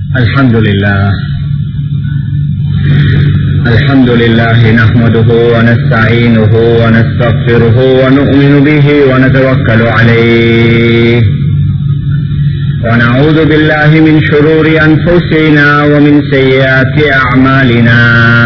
الحمد لله الحمد لله نحمده ونستعينه ونستغفره ونؤمن به ونتوكل عليه ونعوذ بالله من شرور أنفسنا ومن سيئات أعمالنا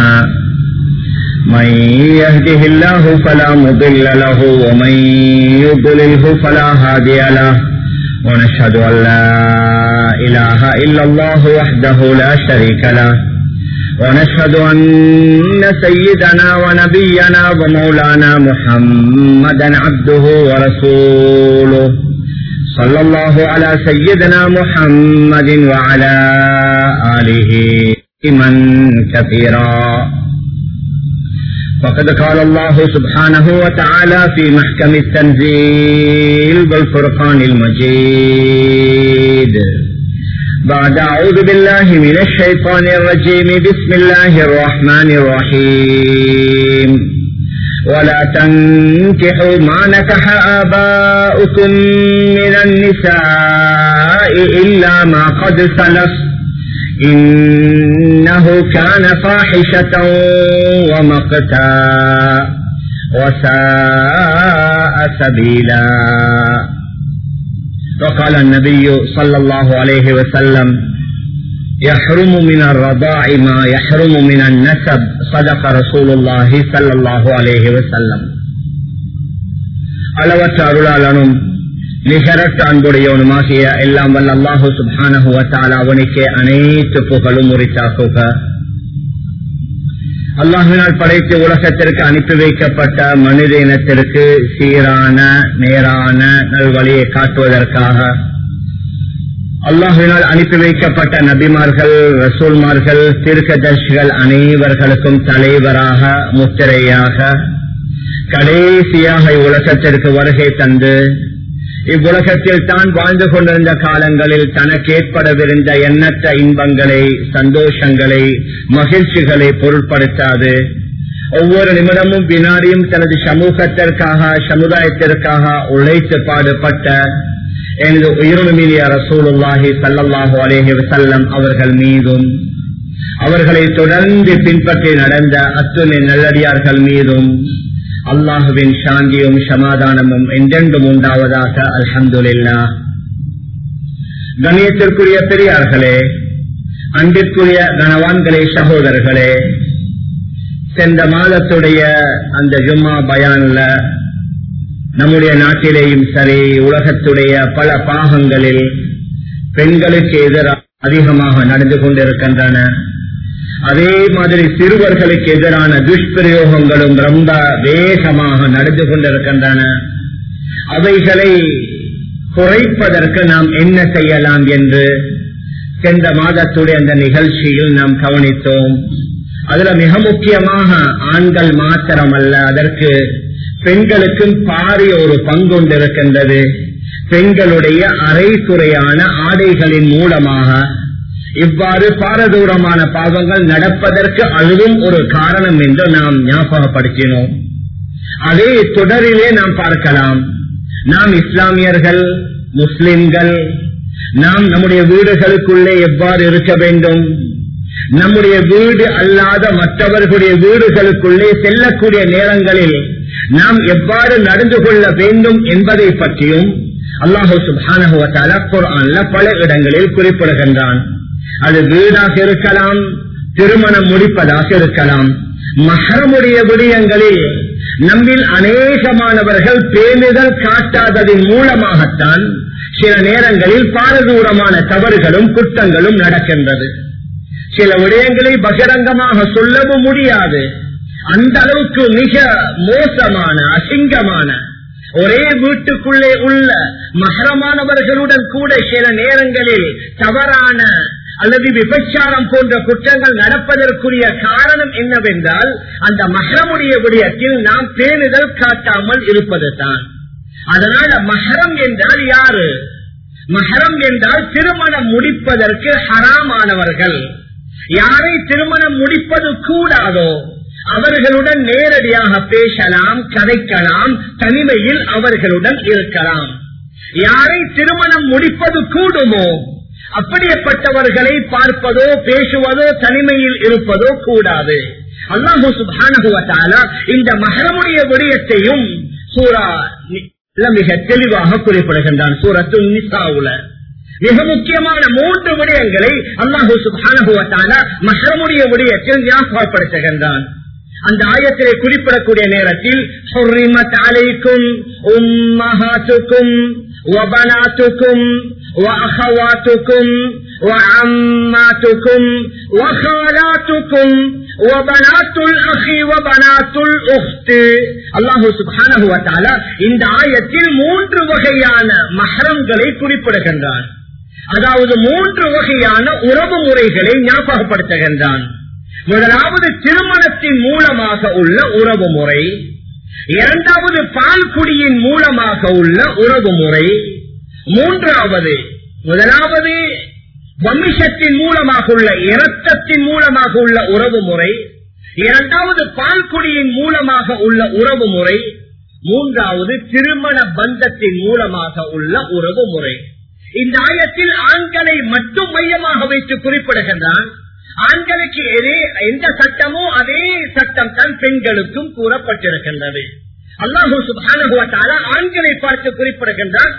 من يهده الله فلا مضل له ومن يضلله فلا هادي له ونشهد أن لا إله إلا الله وحده لا شريك له ونشهد أن سيدنا ونبينا ومولانا محمدا عبده ورسوله صلى الله على سيدنا محمد وعلى آله من كثيرا فقد قال الله سبحانه وتعالى في محكم التنزيل والفرقان المجيد بعد أعوذ بالله من الشيطان الرجيم بسم الله الرحمن الرحيم ولا تنكحوا ما نكح آباؤكم من النساء إلا ما قد سلف إنه كان فاحشة ومقتا وساء سبيلا وقال النبي صلى الله عليه وسلم يحرم من الرضاع ما يحرم من النسب صدق رسول الله صلى الله عليه وسلم அளவற்ற அருளாளனும் நிகரற்ற அன்புடையவனுமாகிய எல்லாம் வல்ல அல்லாஹு சுபானஹுவத்தால் அவனுக்கே அனைத்து புகழும் உரித்தாக்குக அல்லாஹினால் படைத்து உலகத்திற்கு அனுப்பி வைக்கப்பட்ட மனித இனத்திற்கு சீரான நேரான நல்வழியை காட்டுவதற்காக அல்லாஹினால் அனுப்பி வைக்கப்பட்ட நபிமார்கள் ரசூல்மார்கள் தீர்க்கதர்ஷிகள் அனைவர்களுக்கும் தலைவராக முத்திரையாக கடைசியாக இவ்வுலகத்திற்கு வருகை தந்து இவ்வுலகத்தில் தான் வாழ்ந்து கொண்டிருந்த காலங்களில் தனக்கு ஏற்படவிருந்த எண்ணற்ற இன்பங்களை சந்தோஷங்களை மகிழ்ச்சிகளை பொருட்படுத்தாது ஒவ்வொரு நிமிடமும் வினாடியும் தனது சமூகத்திற்காக சமுதாயத்திற்காக உழைத்து பாடுபட்ட எனது உயிரினுமினிய ரசூலுல்லாஹி சல்லாஹூ அலேஹி வசல்லம் அவர்கள் மீதும் அவர்களை தொடர்ந்து பின்பற்றி நடந்த அத்துணை நல்லடியார்கள் மீதும் அல்லாஹுவின் சாந்தியும் சமாதானமும் என்றென்றும் உண்டாவதாக அல்ஹம்துல்லா கணியத்திற்குரிய பெரியார்களே அன்பிற்குரிய கனவான்களே சகோதரர்களே சென்ற மாதத்துடைய அந்த ஜும்மா பயான்ல நம்முடைய நாட்டிலேயும் சரி உலகத்துடைய பல பாகங்களில் பெண்களுக்கு எதிராக அதிகமாக நடந்து கொண்டிருக்கின்றன அதே மாதிரி சிறுவர்களுக்கு எதிரான துஷ்பிரயோகங்களும் ரொம்ப வேகமாக நடந்து கொண்டிருக்கின்றன அவைகளை குறைப்பதற்கு நாம் என்ன செய்யலாம் என்று சென்ற மாதத்துடைய அந்த நிகழ்ச்சியில் நாம் கவனித்தோம் அதுல மிக முக்கியமாக ஆண்கள் மாத்திரமல்ல அதற்கு பெண்களுக்கும் பாரிய ஒரு பங்கொண்டிருக்கின்றது பெண்களுடைய அரைக்குறையான ஆடைகளின் மூலமாக இவ்வாறு பாரதூரமான பாவங்கள் நடப்பதற்கு அதுவும் ஒரு காரணம் என்று நாம் ஞாபகப்படுத்தினோம் அதே தொடரிலே நாம் பார்க்கலாம் நாம் இஸ்லாமியர்கள் முஸ்லிம்கள் நாம் நம்முடைய வீடுகளுக்குள்ளே எவ்வாறு இருக்க வேண்டும் நம்முடைய வீடு அல்லாத மற்றவர்களுடைய வீடுகளுக்குள்ளே செல்லக்கூடிய நேரங்களில் நாம் எவ்வாறு நடந்து கொள்ள வேண்டும் என்பதை பற்றியும் அல்லாஹு சுபானகுவத்தால குரான்ல பல இடங்களில் குறிப்பிடுகின்றான் அது வீடாக இருக்கலாம் திருமணம் முடிப்பதாக இருக்கலாம் மகரமுடைய விடயங்களில் நம்மில் அநேகமானவர்கள் பேணுதல் காட்டாததின் மூலமாகத்தான் சில நேரங்களில் பாரதூரமான தவறுகளும் குற்றங்களும் நடக்கின்றது சில விடயங்களை பகிரங்கமாக சொல்லவும் முடியாது அந்த அளவுக்கு மிக மோசமான அசிங்கமான ஒரே வீட்டுக்குள்ளே உள்ள மகரமானவர்களுடன் கூட சில நேரங்களில் தவறான அல்லது விபச்சாரம் போன்ற குற்றங்கள் நடப்பதற்குரிய காரணம் என்னவென்றால் அந்த மகரமுடைய விடயத்தில் நாம் பேணுதல் காட்டாமல் இருப்பது தான் அதனால மகரம் என்றால் யாரு மகரம் என்றால் திருமணம் முடிப்பதற்கு ஹராமானவர்கள் யாரை திருமணம் முடிப்பது கூடாதோ அவர்களுடன் நேரடியாக பேசலாம் கதைக்கலாம் தனிமையில் அவர்களுடன் இருக்கலாம் யாரை திருமணம் முடிப்பது கூடுமோ அப்படிப்பட்டவர்களை பார்ப்பதோ பேசுவதோ தனிமையில் இருப்பதோ கூடாது அல்லாஹு சுபானுவத்தால இந்த மகரமுடைய விடயத்தையும் சூரா மிக தெளிவாக குறிப்பிடுகின்றான் சூரத்து நிசாவுல மிக முக்கியமான மூன்று விடயங்களை அல்லாஹூ சுபானுவத்தால மகரமுடைய விடயத்தில் ஞாபகப்படுத்துகின்றான் அந்த ஆயத்திலே குறிப்பிடக்கூடிய நேரத்தில் حرمت عليكم أمهاتكم وبناتكم وأخواتكم وعماتكم وخالاتكم وبنات الأخ وبنات الأخت الله سبحانه وتعالى இந்த ஆயத்தில் மூன்று வகையான மஹரம்களை குறிப்பிடுகின்றான் அதாவது மூன்று வகையான உறவு முறைகளை ஞாபகப்படுத்துகின்றான் முதலாவது திருமணத்தின் மூலமாக உள்ள உறவு முறை இரண்டாவது பால்குடியின் மூலமாக உள்ள உறவு முறை மூன்றாவது முதலாவது வம்சத்தின் மூலமாக உள்ள இரத்தத்தின் மூலமாக உள்ள உறவு முறை இரண்டாவது பால்குடியின் மூலமாக உள்ள உறவு முறை மூன்றாவது திருமண பந்தத்தின் மூலமாக உள்ள உறவு முறை இந்த ஆயத்தில் ஆண்களை மட்டும் மையமாக வைத்து குறிப்பிடுகின்றான் ஆண்களுக்கு எதே எந்த சட்டமோ அதே சட்டம் தான் பெண்களுக்கும் கூறப்பட்டிருக்கின்றது அல்லாஹூ சுபானுவத்தால ஆண்களை பார்த்து குறிப்பிடுகின்றான்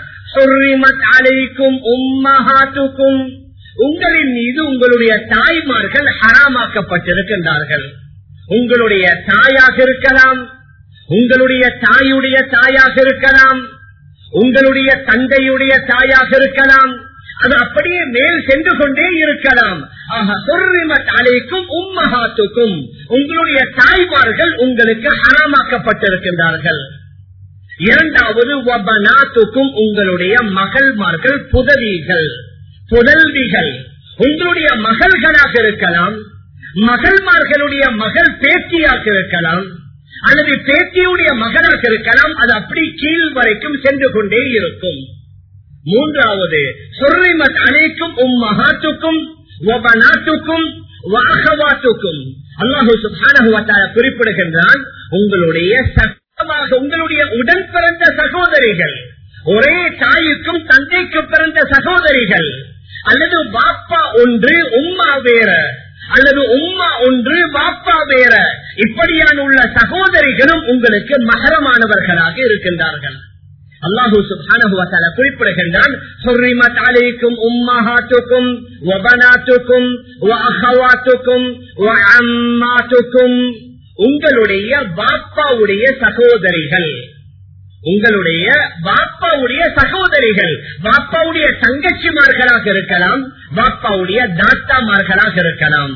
உம்மஹாத்துக்கும் உங்களின் மீது உங்களுடைய தாய்மார்கள் ஹராமாக்கப்பட்டிருக்கின்றார்கள் உங்களுடைய தாயாக இருக்கலாம் உங்களுடைய தாயுடைய தாயாக இருக்கலாம் உங்களுடைய தந்தையுடைய தாயாக இருக்கலாம் அது அப்படியே மேல் சென்று கொண்டே இருக்கலாம் அலைக்கும் உம்மஹாத்துக்கும் உங்களுடைய தாய்மார்கள் உங்களுக்கு ஹராமாக்கப்பட்டிருக்கின்றார்கள் இரண்டாவது வபனாத்துக்கும் உங்களுடைய மகள்மார்கள் புதவிகள் புதல்விகள் உங்களுடைய மகள்களாக இருக்கலாம் மகள்மார்களுடைய மகள் பேத்தியாக இருக்கலாம் அல்லது பேத்தியுடைய மகனாக இருக்கலாம் அது அப்படி கீழ் வரைக்கும் சென்று கொண்டே இருக்கும் மூன்றாவது சொர்ரிமத் அனைக்கும் உம் மகாத்துக்கும் ஒபநாட்டுக்கும் வாகவாத்துக்கும் அல்லாஹு சுபான குறிப்பிடுகின்றான் உங்களுடைய சட்டமாக உங்களுடைய உடன் பிறந்த சகோதரிகள் ஒரே தாய்க்கும் தந்தைக்கு பிறந்த சகோதரிகள் அல்லது பாப்பா ஒன்று உம்மா வேற அல்லது உம்மா ஒன்று பாப்பா வேற இப்படியான உள்ள சகோதரிகளும் உங்களுக்கு மகரமானவர்களாக இருக்கின்றார்கள் அல்லாஹூ சுபான குறிப்பிடுகின்றான் حرمت عليكم أمهاتكم وبناتكم وأخواتكم وعماتكم உங்களுடைய பாப்பாவுடைய சகோதரிகள் உங்களுடைய பாப்பாவுடைய சகோதரிகள் பாப்பாவுடைய தங்கச்சிமார்களாக இருக்கலாம் பாப்பாவுடைய தாத்தாமார்களாக இருக்கலாம்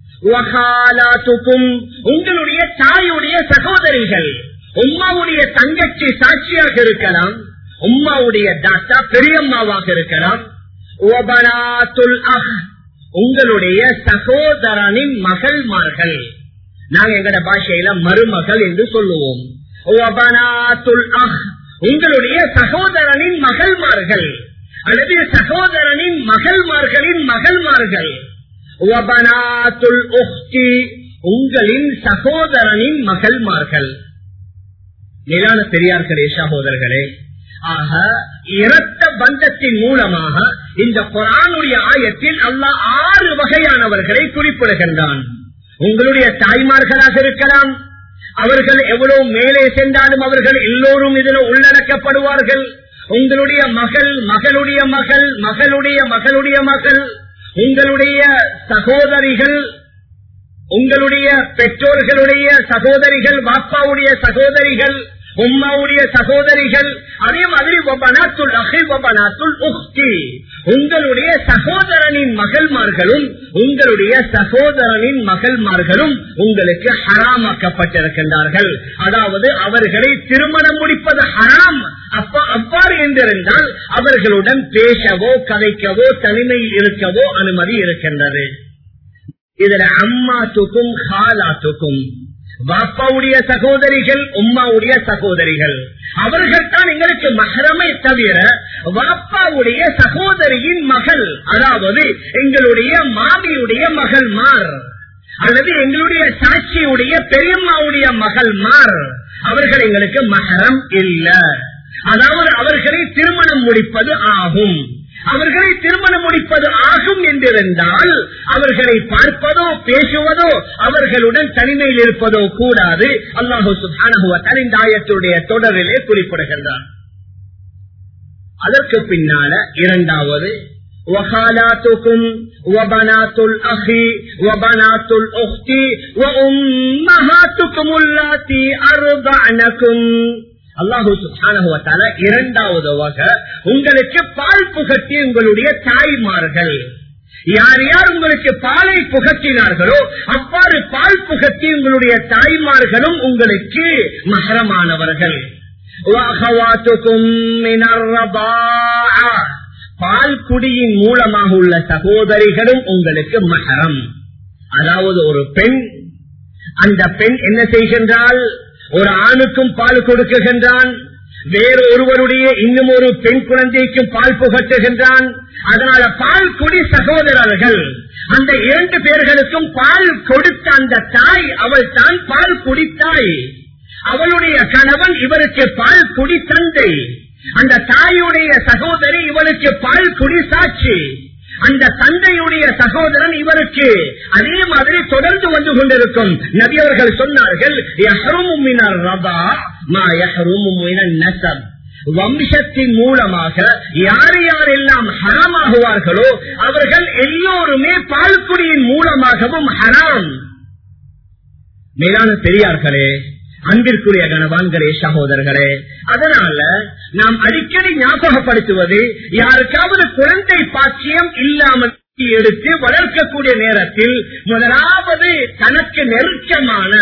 உங்களுடைய தாயுடைய சகோதரிகள் உம்மாவுடைய தங்கச்சி சாட்சியாக இருக்கலாம் உம்மாவுடைய தாத்தா பெரியம்மாவாக இருக்கலாம் உங்களுடைய சகோதரனின் மகள்மார்கள் நாங்க எங்கட பாஷையில மருமகள் என்று சொல்லுவோம் உங்களுடைய சகோதரனின் மகள்மார்கள் அல்லது சகோதரனின் மகள்மார்களின் மகள்மார்கள் உங்களின் சகோதரனின் மகள்மார்கள் மேலான பெரியார்களே சகோதரர்களே ஆக இரத்த பந்தத்தின் மூலமாக இந்த குரானுடைய ஆயத்தில் அல்லா ஆறு வகையானவர்களை குறிப்பிடுகின்றான் உங்களுடைய தாய்மார்களாக இருக்கலாம் அவர்கள் எவ்வளவு மேலே சென்றாலும் அவர்கள் எல்லோரும் இதில் உள்ளடக்கப்படுவார்கள் உங்களுடைய மகள் மகளுடைய மகள் மகளுடைய மகளுடைய மகள் உங்களுடைய சகோதரிகள் உங்களுடைய பெற்றோர்களுடைய சகோதரிகள் பாப்பாவுடைய சகோதரிகள் உம்மாவுடைய சகோதரிகள் அதே மாதிரி ஒபனாத்துல் அகை ஒபனாத்துல் உக்தி உங்களுடைய சகோதரனின் மகள்மார்களும் உங்களுடைய சகோதரனின் மகள்மார்களும் உங்களுக்கு ஹராமாக்கப்பட்டிருக்கின்றார்கள் அதாவது அவர்களை திருமணம் முடிப்பது ஹராம் அப்ப அவ்வாறு என்றிருந்தால் அவர்களுடன் பேசவோ கதைக்கவோ தனிமையில் இருக்கவோ அனுமதி இருக்கின்றது இதுல அம்மாத்துக்கும் ஹாலாத்துக்கும் பாப்பாவுடைய சகோதரிகள் உம்மாவுடைய சகோதரிகள் அவர்கள் தான் எங்களுக்கு மகரமை தவிர வாப்பாவுடைய சகோதரியின் மகள் அதாவது எங்களுடைய மாமியுடைய மகள் மார் அல்லது எங்களுடைய சாட்சியுடைய பெரியம்மாவுடைய மகள் மார் அவர்கள் எங்களுக்கு மகரம் இல்ல அதாவது அவர்களை திருமணம் முடிப்பது ஆகும் அவர்களை திருமணம் முடிப்பது ஆகும் என்றிருந்தால் அவர்களை பார்ப்பதோ பேசுவதோ அவர்களுடன் தனிமையில் இருப்பதோ கூடாது அல்லாஹு சுபானகுவ தனிந்தாயத்துடைய தொடரிலே குறிப்பிடுகின்றார் அதற்கு பின்னால இரண்டாவது وخالاتكم وبنات الأخ وبنات الأخت وأمهاتكم اللاتي أرضعنكم அல்லாஹூ சுபான இரண்டாவது வகை உங்களுக்கு பால் புகட்டி உங்களுடைய தாய்மார்கள் யார் யார் உங்களுக்கு பாலை புகட்டினார்களோ அவ்வாறு பால் புகட்டி உங்களுடைய தாய்மார்களும் உங்களுக்கு மகரமானவர்கள் பால் குடியின் மூலமாக உள்ள சகோதரிகளும் உங்களுக்கு மகரம் அதாவது ஒரு பெண் அந்த பெண் என்ன செய்கின்றால் ஒரு ஆணுக்கும் பால் கொடுக்குகின்றான் வேறு ஒருவருடைய இன்னும் ஒரு பெண் குழந்தைக்கும் பால் புகட்டுகின்றான் அதனால பால் குடி சகோதரர்கள் அந்த இரண்டு பேர்களுக்கும் பால் கொடுத்த அந்த தாய் அவள் தான் பால் குடித்தாய் அவளுடைய கணவன் இவருக்கு பால் குடி தந்தை அந்த தாயுடைய சகோதரி இவளுக்கு பால் குடி சாட்சி அந்த தந்தையுடைய சகோதரன் இவருக்கு அதே மாதிரி தொடர்ந்து வந்து கொண்டிருக்கும் நபி அவர்கள் சொன்னார்கள் வம்சத்தின் மூலமாக யார் யாரெல்லாம் ஹராமாகுவார்களோ அவர்கள் எல்லோருமே பால்குடியின் மூலமாகவும் ஹராம் மேலான பெரியார்களே அன்பிற்குரிய கணவான்களே சகோதரர்களே அதனால நாம் அடிக்கடி ஞாபகப்படுத்துவது யாருக்காவது குழந்தை பாக்கியம் இல்லாமல் எடுத்து வளர்க்கக்கூடிய நேரத்தில் முதலாவது தனக்கு நெருக்கமான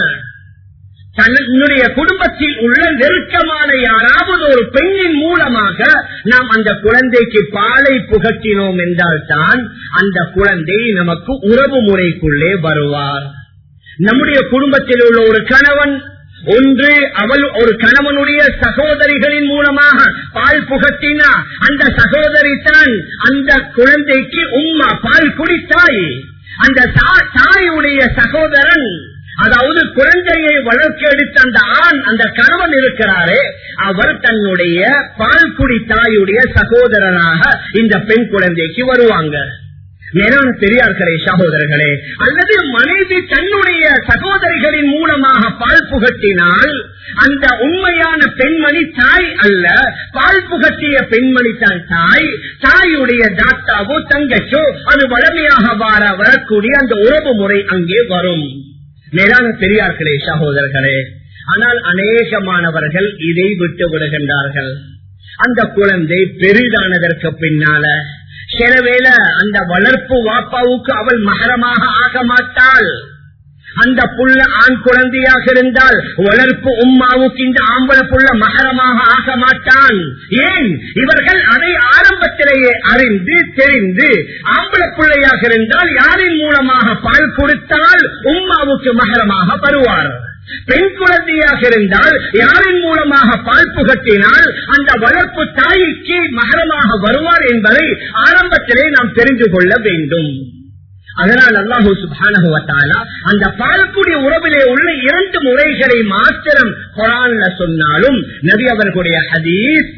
தன்னுடைய குடும்பத்தில் உள்ள நெருக்கமான யாராவது ஒரு பெண்ணின் மூலமாக நாம் அந்த குழந்தைக்கு பாலை புகட்டினோம் என்றால் தான் அந்த குழந்தை நமக்கு உறவு முறைக்குள்ளே வருவார் நம்முடைய குடும்பத்தில் உள்ள ஒரு கணவன் ஒன்று அவள் ஒரு கணவனுடைய சகோதரிகளின் மூலமாக பால் புகட்டினா அந்த சகோதரி தான் அந்த குழந்தைக்கு உம்மா பால் குடித்தாய் அந்த தாயுடைய சகோதரன் அதாவது குழந்தையை வளர்க்க எடுத்த அந்த ஆண் அந்த கணவன் இருக்கிறாரே அவர் தன்னுடைய பால் குடி தாயுடைய சகோதரனாக இந்த பெண் குழந்தைக்கு வருவாங்க மேலான பெரியார்களே சகோதரர்களே அல்லது மனைவி தன்னுடைய சகோதரிகளின் மூலமாக பால் புகட்டினால் அந்த உண்மையான பெண்மணி தாய் அல்ல பால் புகட்டிய பெண்மணி தான் தாய் தாயுடைய தாத்தாவோ தங்கச்சோ அது வளமையாக வார வரக்கூடிய அந்த உறவு முறை அங்கே வரும் மேலான பெரியார்களே சகோதரர்களே ஆனால் அநேகமானவர்கள் இதை விட்டு விடுகின்றார்கள் அந்த குழந்தை பெரிதானதற்கு பின்னால சிலவேளை அந்த வளர்ப்பு வாப்பாவுக்கு அவள் மகரமாக ஆக மாட்டாள் அந்த புள்ள ஆண் குழந்தையாக இருந்தால் வளர்ப்பு உம்மாவுக்கு இந்த ஆம்பளை புள்ள மகரமாக ஆக மாட்டான் ஏன் இவர்கள் அதை ஆரம்பத்திலேயே அறிந்து தெரிந்து ஆம்பளை பிள்ளையாக இருந்தால் யாரின் மூலமாக பால் கொடுத்தால் உம்மாவுக்கு மகரமாக வருவார் பெண் குழந்தையாக இருந்தால் யாரின் மூலமாக பால் புகட்டினால் அந்த வளர்ப்பு தாய்க்கு மகரமாக வருவார் என்பதை ஆரம்பத்திலே நாம் தெரிந்து கொள்ள வேண்டும் அதனால் அல்லாஹூ சுபானகுவத்தாலா அந்த பாலக்கூடிய உறவிலே உள்ள இரண்டு முறைகளை மாத்திரம் குரான்ல சொன்னாலும் நபி அவர்களுடைய ஹதீஸ்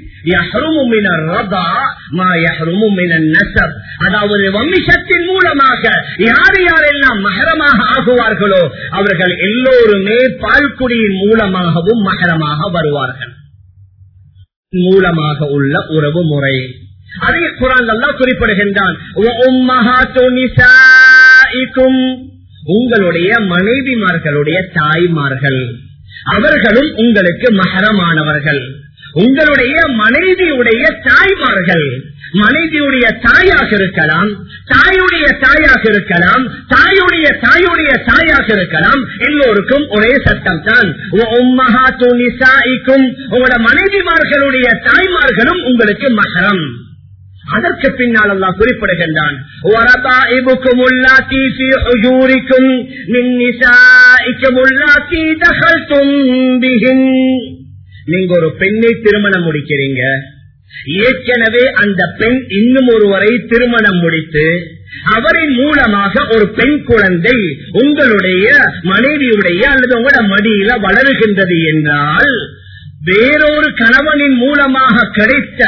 அதாவது வம்சத்தின் மூலமாக யார் யாரெல்லாம் மகரமாக ஆகுவார்களோ அவர்கள் எல்லோருமே பால்குடியின் மூலமாகவும் மகரமாக வருவார்கள் மூலமாக உள்ள உறவு முறை அதே குரான் அல்லா குறிப்பிடுகின்றான் உங்களுடைய மனைவிமார்களுடைய தாய்மார்கள் அவர்களும் உங்களுக்கு மகரமானவர்கள் உங்களுடைய மனைவியுடைய தாய்மார்கள் மனைவியுடைய தாயாக இருக்கலாம் தாயுடைய தாயாக இருக்கலாம் தாயுடைய தாயுடைய தாயாக இருக்கலாம் எல்லோருக்கும் ஒரே சட்டம் தான் உங்களோட மனைவிமார்களுடைய தாய்மார்களும் உங்களுக்கு மகரம் அதற்கு பின்னால் அல்லா குறிப்பிடுகின்றான் நீங்க ஒரு பெண்ணை திருமணம் முடிக்கிறீங்க ஏற்கனவே அந்த பெண் இன்னும் ஒருவரை திருமணம் முடித்து அவரின் மூலமாக ஒரு பெண் குழந்தை உங்களுடைய மனைவியுடைய அல்லது உங்களோட மடியில வளருகின்றது என்றால் வேறொரு கணவனின் மூலமாக கிடைத்த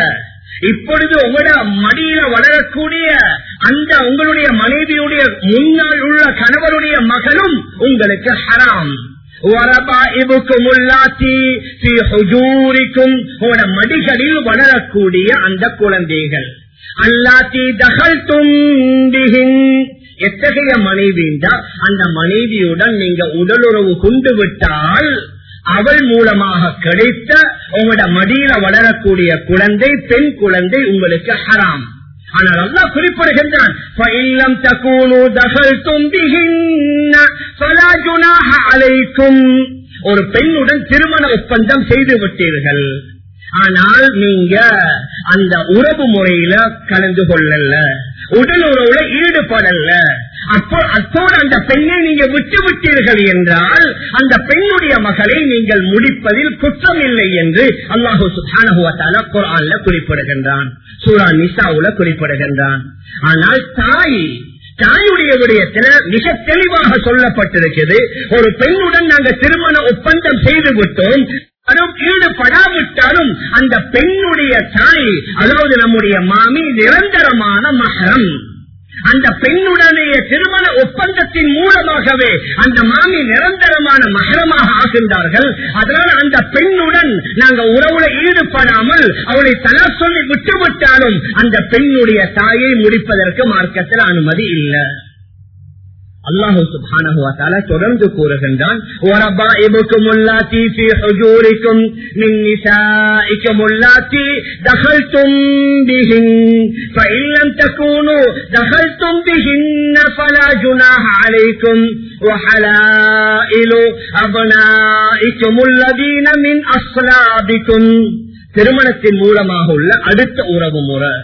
இப்பொழுது உங்களோட மடியில வளரக்கூடிய அந்த உங்களுடைய மனைவியுடைய முன்னால் உள்ள கணவருடைய மகனும் உங்களுக்கு ஹராம் وَرَبَائِبُكُمُ اللَّاتِي فِي حُجُورِكُمْ உங்களோட மடிகளில் வளரக்கூடிய அந்த குழந்தைகள் அல்லாத்தி தகல்தும் பிஹின் எத்தகைய மனைவி என்றால் அந்த மனைவியுடன் நீங்க உடலுறவு கொண்டு விட்டால் அவள் மூலமாக கிடைத்த உங்களோட மடியில வளரக்கூடிய குழந்தை பெண் குழந்தை உங்களுக்கு ஹராம் ஆனால் அல்லா குறிப்பிடுகின்றான் فَإِلَّمْ تَكُونُوا دَخَلْتُمْ بِهِنَّ فَلَا جُنَاحَ عَلَيْكُمْ ஒரு பெண்ணுடன் திருமண ஒப்பந்தம் செய்து விட்டீர்கள் ஆனால் நீங்க அந்த உறவு முறையில கலந்து கொள்ளல உடல் உறவுல ஈடுபடல அப்போ அத்தோடு அந்த பெண்ணை நீங்க விட்டு விட்டீர்கள் என்றால் அந்த பெண்ணுடைய மகளை நீங்கள் முடிப்பதில் குற்றம் இல்லை என்று அல்லாஹு சுஹானுவத்தால குரான்ல குறிப்பிடுகின்றான் சூரா நிசாவுல குறிப்பிடுகின்றான் ஆனால் தாய் தாயுடைய விடயத்துல மிக தெளிவாக சொல்லப்பட்டிருக்கிறது ஒரு பெண்ணுடன் நாங்கள் திருமண ஒப்பந்தம் செய்து விட்டோம் அதுவும் ஈடுபடாவிட்டாலும் அந்த பெண்ணுடைய தாய் அதாவது நம்முடைய மாமி நிரந்தரமான மகரம் அந்த பெண்ணுடனே திருமண ஒப்பந்தத்தின் மூலமாகவே அந்த மாமி நிரந்தரமான மகரமாக ஆகின்றார்கள் அதனால அந்த பெண்ணுடன் நாங்க உறவுல ஈடுபடாமல் அவளை தலா சொல்லி விட்டுவிட்டாலும் அந்த பெண்ணுடைய தாயை முடிப்பதற்கு மார்க்கத்தில் அனுமதி இல்லை அல்லாஹு சுப்ஹானஹு வ தஆலா தொடர்ந்து கூறுகின்றான் வரபாயிபுக்கும் உல்லாத்தி ஃபீ ஹுஜூரிக்கும் மின் நிசாஇக்கும் உல்லாத்தி தഖல்தும் பிஹின் فإن لم تكونوا دخلتم بهن فلا جناح عليكم وحلائل أبنائكم الذين من أصلابكم திருமணத்தின் மூலமாக உள்ள அடுத்த உறவு முறை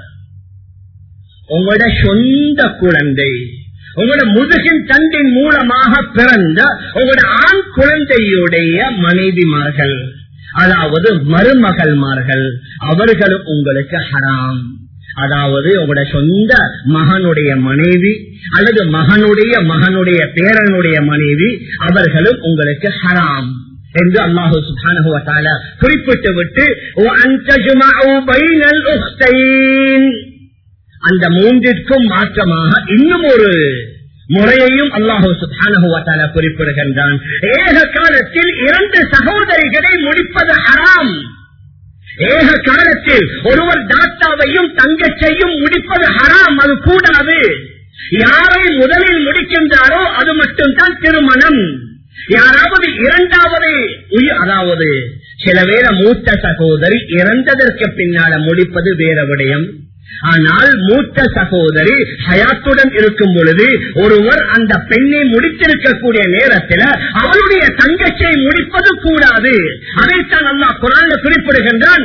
உங்களோட சொந்த குழந்தை உங்களோட முதுகின் தண்டின் மூலமாக பிறந்த உங்களோட ஆண் குழந்தையுடைய மனைவிமார்கள் அதாவது மருமகள்மார்கள் அவர்களும் உங்களுக்கு ஹராம் அதாவது உங்களோட சொந்த மகனுடைய மனைவி அல்லது மகனுடைய மகனுடைய பேரனுடைய மனைவி அவர்களும் உங்களுக்கு ஹராம் என்று அல்லாஹு சுபானுவத்தால குறிப்பிட்டு விட்டு அந்த மூன்றிற்கும் மாற்றமாக இன்னும் ஒரு முறையையும் அல்லாஹூ சுபானுவத்தால குறிப்பிடுகின்றான் ஏக காலத்தில் இரண்டு சகோதரிகளை முடிப்பது ஹராம் ஏக காலத்தில் ஒருவர் தாத்தாவையும் தங்கச்சையும் முடிப்பது ஹராம் அது கூடாது யாரை முதலில் முடிக்கின்றாரோ அது மட்டும்தான் திருமணம் யாராவது இரண்டாவது அதாவது சில வேளை மூத்த சகோதரி இறந்ததற்கு பின்னால முடிப்பது வேற விடயம் ஆனால் மூத்த சகோதரி ஹயாத்துடன் இருக்கும் பொழுது ஒருவர் அந்த பெண்ணை முடித்திருக்கக்கூடிய நேரத்தில் அவளுடைய தங்கச்சை முடிப்பது கூடாது அதைத்தான் அல்லா குரான் குறிப்பிடுகின்றான்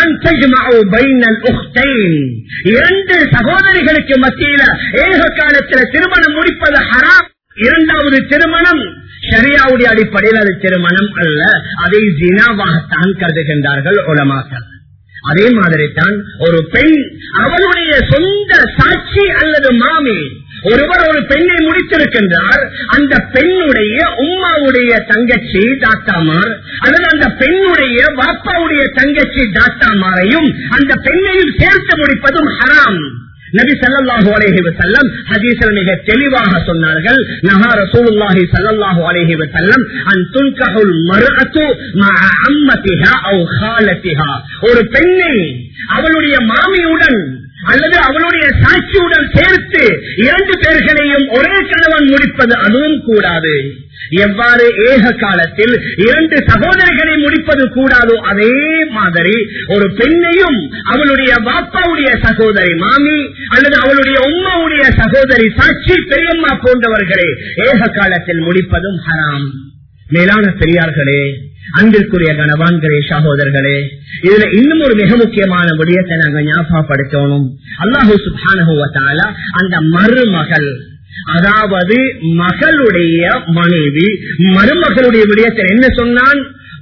இரண்டு சகோதரிகளுக்கு மத்தியில ஏக காலத்தில் திருமணம் முடிப்பது ஹராம் இரண்டாவது திருமணம் ஷரியாவுடைய அடிப்படையில் அது திருமணம் அல்ல அதை ஜினாவாகத்தான் கருதுகின்றார்கள் உலமாக்கள் அதே மாதிரி தான் ஒரு பெண் அவளுடைய சொந்த சாட்சி அல்லது மாமி ஒருவர் ஒரு பெண்ணை முடித்திருக்கின்றார் அந்த பெண்ணுடைய உம்மாவுடைய தங்கச்சி தாத்தாமார் அல்லது அந்த பெண்ணுடைய பாப்பாவுடைய தங்கச்சி தாத்தாமாரையும் அந்த பெண்ணையும் சேர்த்து முடிப்பதும் ஹராம் நபி சல்லாஹு அலேஹி வசல்லம் ஹதீசல் மிக தெளிவாக சொன்னார்கள் நஹா ரசூலுல்லாஹி சல்லல்லாஹு அலேஹி வசல்லம் அன் துன்கஹுல் மர்அத்து மஅ அம்மதிஹா அவ் காலத்திஹா ஒரு பெண்ணை அவளுடைய மாமியுடன் அல்லது அவளுடைய சாட்சியுடன் சேர்த்து இரண்டு பேர்களையும் ஒரே கணவன் முடிப்பது அதுவும் கூடாது எவ்வாறு ஏக காலத்தில் இரண்டு சகோதரிகளை முடிப்பது கூடாதோ அதே மாதிரி ஒரு பெண்ணையும் அவளுடைய பாப்பாவுடைய சகோதரி மாமி அல்லது அவளுடைய உம்மாவுடைய சகோதரி சாட்சி பெரியம்மா போன்றவர்களை ஏக காலத்தில் முடிப்பதும் ஹராம் மேலான பெரியார்களே அன்பிற்குரிய கணவான்களே சகோதரர்களே இதுல இன்னும் ஒரு மிக முக்கியமான விடயத்தை நாங்க ஞாபகப்படுத்தணும் அல்லாஹூ சுபானுவத்தால அந்த மருமகள் அதாவது மகளுடைய மனைவி மருமகளுடைய விடயத்தை என்ன சொன்னான்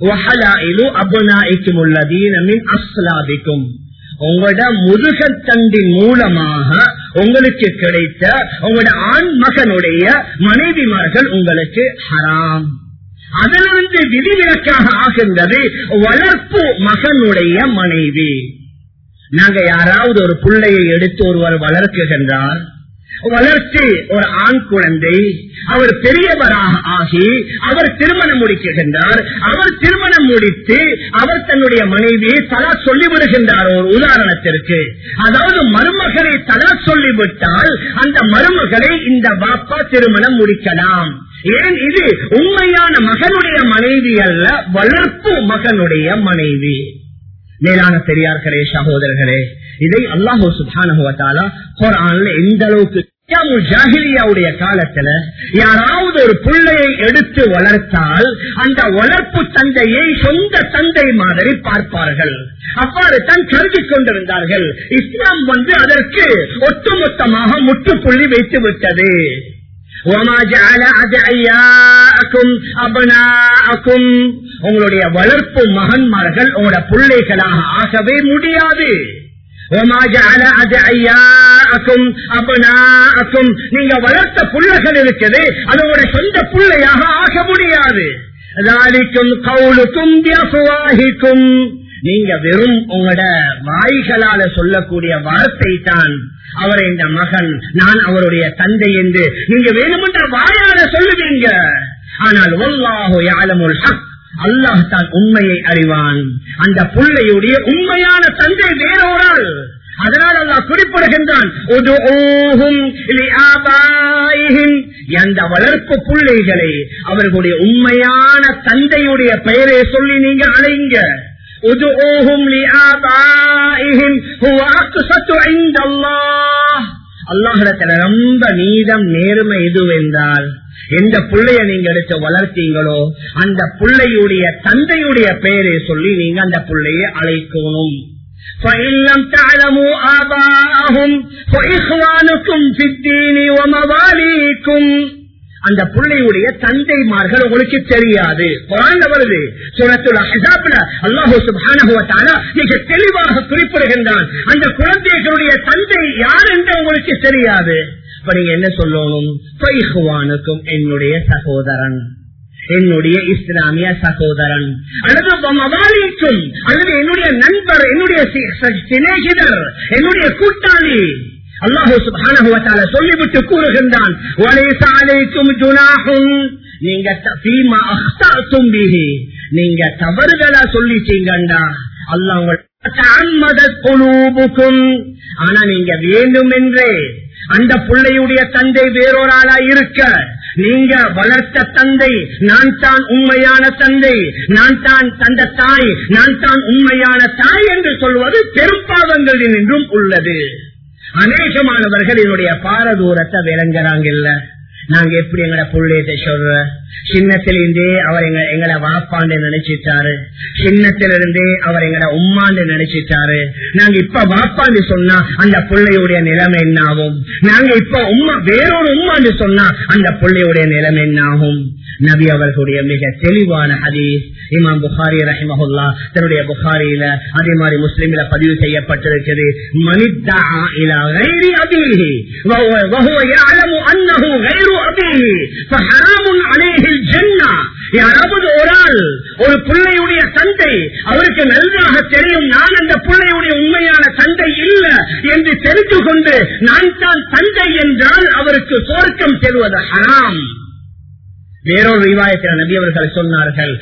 உங்களோட முதுகத்தண்டின் மூலமாக உங்களுக்கு கிடைத்த உங்களோட ஆண் மகனுடைய மனைவிமார்கள் உங்களுக்கு ஹராம் அதிலிருந்து விதிவிலக்காக ஆகின்றது வளர்ப்பு மகனுடைய மனைவி நாங்க யாராவது ஒரு பிள்ளையை எடுத்து ஒருவர் வளர்க்குகின்றார் வளர்த்து ஒரு ஆண் குழந்தை அவர் பெரியவராக ஆகி அவர் திருமணம் முடிக்குகின்றார் அவர் திருமணம் முடித்து அவர் தன்னுடைய மனைவியை தலா சொல்லிவிடுகின்றார் ஒரு உதாரணத்திற்கு அதாவது மருமகளை தலா சொல்லிவிட்டால் அந்த மருமகளை இந்த பாப்பா திருமணம் முடிக்கலாம் ஏன் இது உண்மையான மகனுடைய மனைவி அல்ல வளர்ப்பு மகனுடைய மனைவி மேலான பெரியார்களே சகோதரர்களே இதை அல்லாஹூ சுபானுவத்தாலா குரான்ல எந்த அளவுக்கு ஜாகிலியாவுடைய காலத்துல யாராவது ஒரு பிள்ளையை எடுத்து வளர்த்தால் அந்த வளர்ப்பு தந்தையை சொந்த தந்தை மாதிரி பார்ப்பார்கள் அவ்வாறு தான் கருதி கொண்டிருந்தார்கள் இஸ்லாம் வந்து அதற்கு ஒட்டுமொத்தமாக முற்றுப்புள்ளி வைத்து விட்டது وما جعل أدعياءكم أبناءكم உங்களுடைய வளர்ப்பு மகன்மார்கள் உங்களோட பிள்ளைகளாக ஆகவே முடியாது وما جعل أدعياءكم أبناءكم நீங்க வளர்த்த புள்ளைகள் இருக்குது அதோட சொந்த பிள்ளையாக ஆக முடியாது ذلكم قولكم بأفواهكم நீங்க வெறும் உங்களோட வாய்களால சொல்லக்கூடிய வார்த்தை தான் அவர் இந்த மகன் நான் அவருடைய தந்தை என்று நீங்க வேணுமென்ற வாயால சொல்லுவீங்க ஆனால் ஒல்லாஹோ யாழமுல் ஹக் அல்லாஹ் தான் உண்மையை அறிவான் அந்த புள்ளையுடைய உண்மையான தந்தை வேறோரால் அதனால் அல்லாஹ் குறிப்பிடுகின்றான் அந்த வளர்ப்பு பிள்ளைகளை அவர்களுடைய உண்மையான தந்தையுடைய பெயரை சொல்லி நீங்க அழைங்க அல்லாஹிடத்துல ரொம்ப நீதம் நேர்மை எதுவென்றால் எந்த பிள்ளைய நீங்க எடுத்து வளர்த்தீங்களோ அந்த பிள்ளையுடைய தந்தையுடைய பெயரை சொல்லி நீங்க அந்த பிள்ளையை அழைக்கணும் فإن لم تعلموا آباءهم فإخوانكم في الدين ومواليكم அந்த பிள்ளையுடைய தந்தைமார்கள் உங்களுக்கு தெரியாது குரான் வருது சுரத்துல ஹிசாப்ல அல்லாஹு சுப்ஹானஹு வ தஆலா மிக தெளிவாக குறிப்பிடுகின்றான் அந்த குழந்தைகளுடைய தந்தை யார் என்று உங்களுக்கு தெரியாது இப்ப நீங்க என்ன சொல்லணும் பைஹுவானுக்கும் என்னுடைய சகோதரன் என்னுடைய இஸ்லாமிய சகோதரன் அல்லது மவாலிக்கும் அல்லது என்னுடைய நண்பர் என்னுடைய சிநேகிதர் என்னுடைய கூட்டாளி அல்லாஹு சுபான சொல்லிவிட்டு கூறுகின்றான் நீங்க நீங்க தவறுகளா சொல்லிட்டீங்கண்டா அல்லாஹ் ஆனா நீங்க வேண்டும் என்றே அந்த பிள்ளையுடைய தந்தை வேறொரு ஆளா இருக்க நீங்க வளர்த்த தந்தை நான் தான் உண்மையான தந்தை நான் தான் தந்த தாய் நான் தான் உண்மையான தாய் என்று சொல்வது பெரும்பாவங்களில் என்றும் உள்ளது அநேகமானவர்கள் என்னுடைய பாரதூரத்தை விளங்குறாங்க இல்ல நாங்க எப்படி எங்கட புள்ளையத்தை சொல்ற சின்னத்திலிருந்தே அவர் எங்க எங்களை வாப்பாண்டு நினைச்சிட்டாரு சின்னத்திலிருந்தே அவர் எங்கட உம்மாண்டு நினைச்சிட்டாரு நாங்க இப்ப வாப்பாண்டு சொன்னா அந்த பிள்ளையுடைய நிலைமை என்ன ஆகும் நாங்க இப்ப உம்மா வேறொரு உம்மாண்டு சொன்னா அந்த பிள்ளையுடைய நிலைமை என்ன ஆகும் நபி அவர்களுடைய மிக தெளிவான ஹதீஸ் இமாம் புகாரி ரஹிமஹுல்லா தன்னுடைய புகாரியில அதே மாதிரி முஸ்லிம்ல பதிவு செய்யப்பட்டிருக்கிறது மனிதா இலா கைரி அபிஹி وهو يعلم انه غير ابيه فحرام عليه الجنه யாராவது ஒரு ஆள் ஒரு பிள்ளையுடைய தந்தை அவருக்கு நன்றாக தெரியும் நான் அந்த பிள்ளையுடைய உண்மையான தந்தை இல்ல என்று தெரிந்து கொண்டு நான் தான் தந்தை என்றால் அவருக்கு சொர்க்கம் செல்வது ஹராம் வேறொரு விவாயத்தில் நபி அவர்கள் சொன்னார்கள்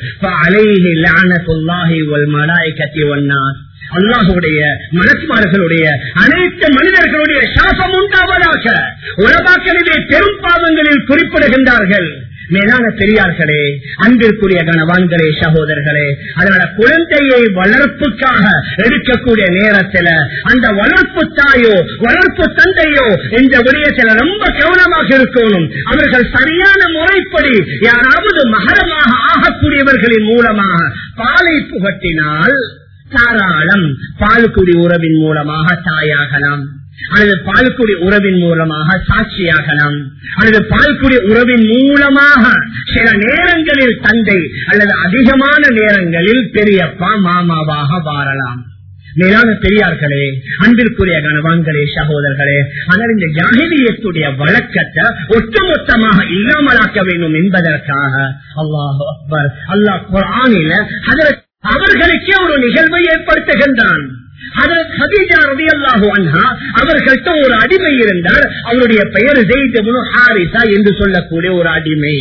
அல்லாஹுடைய மனசுமார்களுடைய அனைத்து மனிதர்களுடைய சாபம் உண்டாவதாக உலகாக்களிலே பெரும் பாவங்களில் குறிப்பிடுகின்றார்கள் மேலான பெரியார்களே அன்பிற்குரிய கனவான்களே சகோதரர்களே அதனால குழந்தையை வளர்ப்புக்காக எடுக்கக்கூடிய நேரத்தில் அந்த வளர்ப்பு தாயோ வளர்ப்பு தந்தையோ இந்த விடயத்தில் ரொம்ப கவனமாக இருக்கணும் அவர்கள் சரியான முறைப்படி யாராவது மகரமாக ஆகக்கூடியவர்களின் மூலமாக பாலை புகட்டினால் தாராளம் பால்குடி உறவின் மூலமாக தாயாகலாம் அல்லது பால்குடி உறவின் மூலமாக சாட்சியாகலாம் அல்லது பால்குடி உறவின் மூலமாக சில நேரங்களில் தந்தை அல்லது அதிகமான நேரங்களில் பெரியப்பா மாமாவாக வாரலாம் மேலான பெரியார்களே அன்பிற்குரிய கணவான்களே சகோதரர்களே ஆனால் இந்த ஜாகிரியத்துடைய வழக்கத்தை ஒட்டுமொத்தமாக இல்லாமலாக்க வேண்டும் என்பதற்காக அல்லாஹ் அக்பர் அல்லாஹ் குரானில அவர்களுக்கே ஒரு நிகழ்வை ஏற்படுத்துகின்றான் ஹதரத் ஹதீஜா ரலியல்லாஹு அன்ஹா அவர்கள்ட்ட ஒரு அடிமை இருந்தார் அவருடைய பெயர் ஜெயித் இப்னு ஹாரிசா என்று சொல்லக்கூடிய ஒரு அடிமை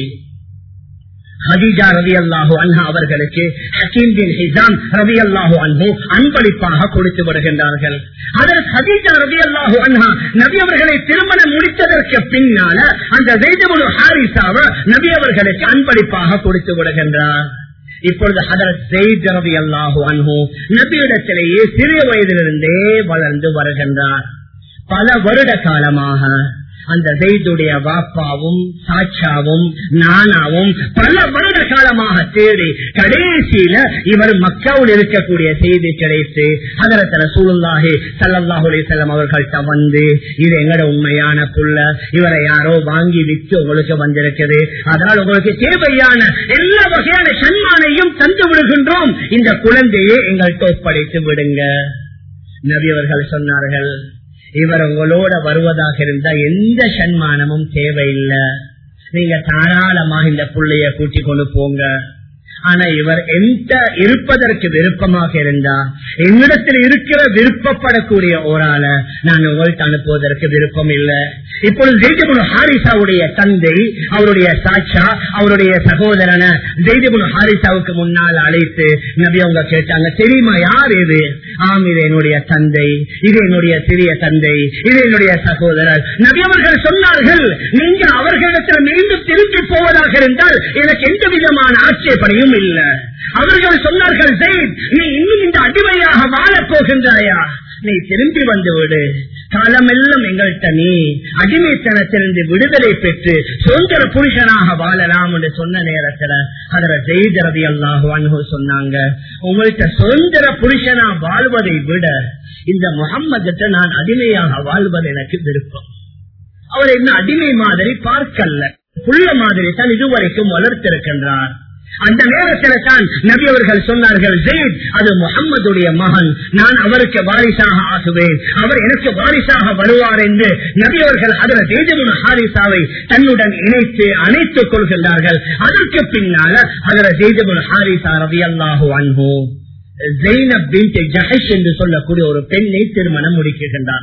ஹதீஜா ரவி அல்லாஹு அன்ஹா அவர்களுக்கு ஹக்கீம் பின் ஹிசாம் ரவி அல்லாஹு அன்ஹு அன்பளிப்பாக கொடுத்து வருகின்றார்கள் அதற்கு ஹதீஜா ரவி அல்லாஹு அன்ஹா நபி அவர்களை திருமணம் முடித்ததற்கு பின்னால அந்த ஜெய்தமுல் ஹாரிசாவை நபி அவர்களுக்கு அன்பளிப்பாக கொடுத்து விடுகின்றார் இப்பொழுது ஹதரத் ஜெயித் ரவி அல்லாஹு அன்ஹு நபியிடத்திலேயே சிறிய வயதிலிருந்தே வளர்ந்து வருகின்றார் பல வருட காலமாக அந்த ஜெயிதுடைய வாப்பாவும் சாட்சாவும் நானாவும் பல வருட காலமாக தேடி கடைசியில இவர் மக்காவில் இருக்கக்கூடிய செய்தி கிடைத்து அதரத்தர சூழ்நாகி சல்லல்லாஹுலே செல்லம் அவர்கள்ட்ட வந்து இது எங்கட உண்மையான புள்ள இவரை யாரோ வாங்கி விற்று உங்களுக்கு வந்திருக்குது அதனால் உங்களுக்கு தேவையான எல்லா வகையான சன்மானையும் தந்து விடுகின்றோம் இந்த குழந்தையை எங்கள்கிட்ட ஒப்படைத்து விடுங்க நபி அவர்கள் சொன்னார்கள் இவர் உங்களோட வருவதாக இருந்தா எந்த சன்மானமும் தேவையில்லை நீங்க தாராளமாக இந்த புள்ளைய கூட்டிக் கொண்டு போங்க ஆனா இவர் எந்த இருப்பதற்கு விருப்பமாக இருந்தா என்னிடத்தில் இருக்கிற விருப்பப்படக்கூடிய ஒரு ஆள நான் உங்கள்கிட்ட அனுப்புவதற்கு விருப்பம் இல்லை இப்பொழுது ஜெய்தபுல் ஹாரிசாவுடைய தந்தை அவருடைய சாட்சா அவருடைய சகோதரனை ஜெய்தபுல் ஹாரிசாவுக்கு முன்னால் அழைத்து நபி அவங்க கேட்டாங்க தெரியுமா யார் இது ஆம் இது என்னுடைய தந்தை இது என்னுடைய சிறிய தந்தை இது என்னுடைய சகோதரர் நபி அவர்கள் சொன்னார்கள் நீங்க அவர்களிடத்தில் மீண்டும் திருப்பி போவதாக இருந்தால் எனக்கு எந்த விதமான ஆட்சேபனையும் இல்லை அவர்கள் சொன்னார்கள் ஜெயித் நீ இன்னும் இந்த அடிமையாக வாழப் போகின்றாயா நீ திரும்பி வந்து விடு காலமெல்லாம் எங்கள்கிட்ட நீ அடிமைத்தனத்திலிருந்து விடுதலை பெற்று சுதந்திர புருஷனாக வாழலாம் என்று சொன்ன நேரத்துல அதுல ஜெயிதரதி அல்லாஹு அனுகு சொன்னாங்க உங்கள்கிட்ட சுதந்திர புருஷனா வாழ்வதை விட இந்த முகம்மதுட்ட நான் அடிமையாக வாழ்வது எனக்கு விருப்பம் அவர் என்ன அடிமை மாதிரி பார்க்கல புள்ள மாதிரி தான் இதுவரைக்கும் வளர்த்திருக்கின்றார் அந்த நேரத்தில் தான் நபி அவர்கள் சொன்னார்கள் ஜெயித் அது முகம்மதுடைய மகன் நான் அவருக்கு வாரிசாக ஆகுவேன் அவர் எனக்கு வாரிசாக வருவார் என்று நபி அவர்கள் அதில் ஜெய்தமுன் ஹாரிசாவை தன்னுடன் இணைத்து அணைத்துக் கொள்கின்றார்கள் அதற்கு பின்னால அதில் ஜெய்தமுன் ஹாரிசா ரவி அல்லாஹு அன்பு ஜெயினப் பின் ஜஹஷ் என்று சொல்லக்கூடிய ஒரு பெண்ணை திருமணம் முடிக்கின்றார்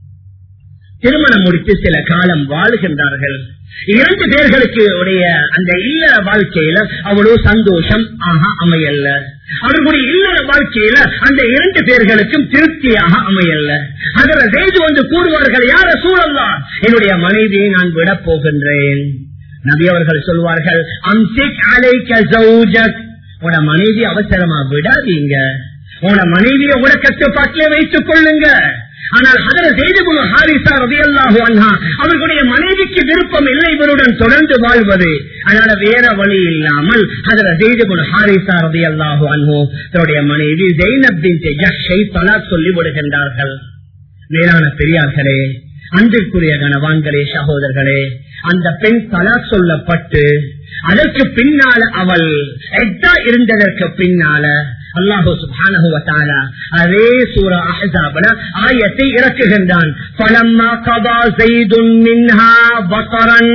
திருமணம் முடித்து சில காலம் வாழ்கின்றார்கள் இரண்டு பேர்களுக்கு உடைய அந்த இல்லற வாழ்க்கையில அவ்வளவு சந்தோஷம் ஆக அமையல்ல அவர்களுடைய இல்லற வாழ்க்கையில அந்த இரண்டு பேர்களுக்கும் திருப்தியாக அமையல்ல அதில் செய்து வந்து கூறுவார்கள் யார சூழல்லா என்னுடைய மனைவியை நான் விட போகின்றேன் நபி அவர்கள் சொல்வார்கள் அம்சிக் அலைக்க ஜௌஜக் உன மனைவி அவசரமா விடாதீங்க உன மனைவியை உட கட்டுப்பாட்டிலே வைத்துக் கொள்ளுங்க ஆனால் அதர செய்து ஹாரிசா ரதியல்லாஹு அண்ணா அவர்களுடைய மனைவிக்கு விருப்பம் இல்லை இவருடன் தொடர்ந்து வாழ்வது அதனால வேற வழி இல்லாமல் அதர செய்து ஹாரிசா ரதியல்லாஹு அன்ஹோ தன்னுடைய மனைவி ஜெயினப்பின் ஜஷை பலா சொல்லி விடுகின்றார்கள் மேலான பெரியார்களே அன்பிற்குரிய கனவான்களே சகோதரர்களே அந்த பெண் தலா சொல்லப்பட்டு அதற்கு பின்னால அவள் எட்டா இருந்ததற்கு பின்னால அல்லாஹு சுப்ஹானஹு வ தஆலா அதே சூரா அஹ்ஸாப்ல ஆயத்தை இறக்குகின்றான் ஃபலம்மா கதா ஸைதுன் மின்ஹா பஸரன்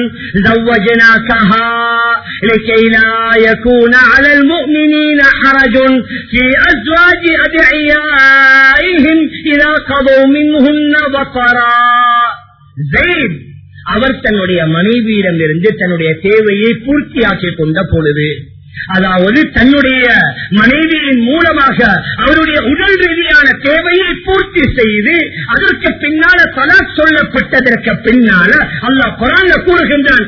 زوجناكها لكي لا يكون على المؤمنين حرج في أزواج أدعيائهم إذا قضوا منهن بصرا زيد அவர் தன்னுடைய மனைவியிடம் இருந்து தன்னுடைய தேவையை பூர்த்தியாக்கிக் கொண்ட பொழுது அதாவது தன்னுடைய மனைவியின் மூலமாக அவருடைய உடல் ரீதியான தேவையை பூர்த்தி செய்து அதற்கு பின்னால பல சொல்லப்பட்டதற்கு பின்னால அல்லாஹ் குரான்ல கூறுகின்றான்